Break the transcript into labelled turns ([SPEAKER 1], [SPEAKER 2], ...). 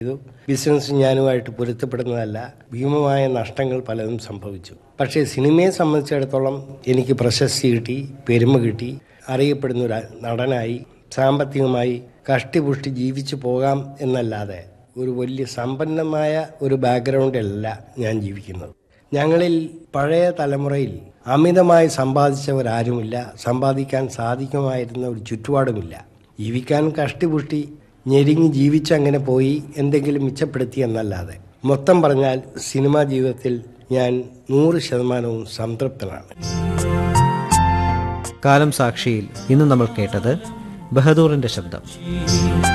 [SPEAKER 1] ഇത് ബിസിനസ് ഞാനുമായിട്ട് പൊരുത്തപ്പെടുന്നതല്ല ഭീമമായ നഷ്ടങ്ങൾ പലതും സംഭവിച്ചു പക്ഷേ സിനിമയെ സംബന്ധിച്ചിടത്തോളം എനിക്ക് പ്രശസ്തി കിട്ടി പെരുമ കിട്ടി അറിയപ്പെടുന്ന ഒരു നടനായി സാമ്പത്തികമായി കഷ്ടിപുഷ്ടി ജീവിച്ചു പോകാം എന്നല്ലാതെ ഒരു വലിയ സമ്പന്നമായ ഒരു ബാക്ക്ഗ്രൗണ്ടിലല്ല ഞാൻ ജീവിക്കുന്നത് ഞങ്ങളിൽ പഴയ തലമുറയിൽ അമിതമായി സമ്പാദിച്ചവരാരുമില്ല സമ്പാദിക്കാൻ സാധിക്കുമായിരുന്ന ഒരു ചുറ്റുപാടുമില്ല ജീവിക്കാൻ കഷ്ടിപുഷ്ടി ഞെരുങ്ങി ജീവിച്ചങ്ങനെ പോയി എന്തെങ്കിലും മിച്ചപ്പെടുത്തി എന്നല്ലാതെ മൊത്തം പറഞ്ഞാൽ സിനിമാ ജീവിതത്തിൽ ഞാൻ നൂറ് ശതമാനവും സംതൃപ്തനാണ്
[SPEAKER 2] കാലം സാക്ഷിയിൽ ഇന്ന് നമ്മൾ കേട്ടത് ബഹദൂറിന്റെ ശബ്ദം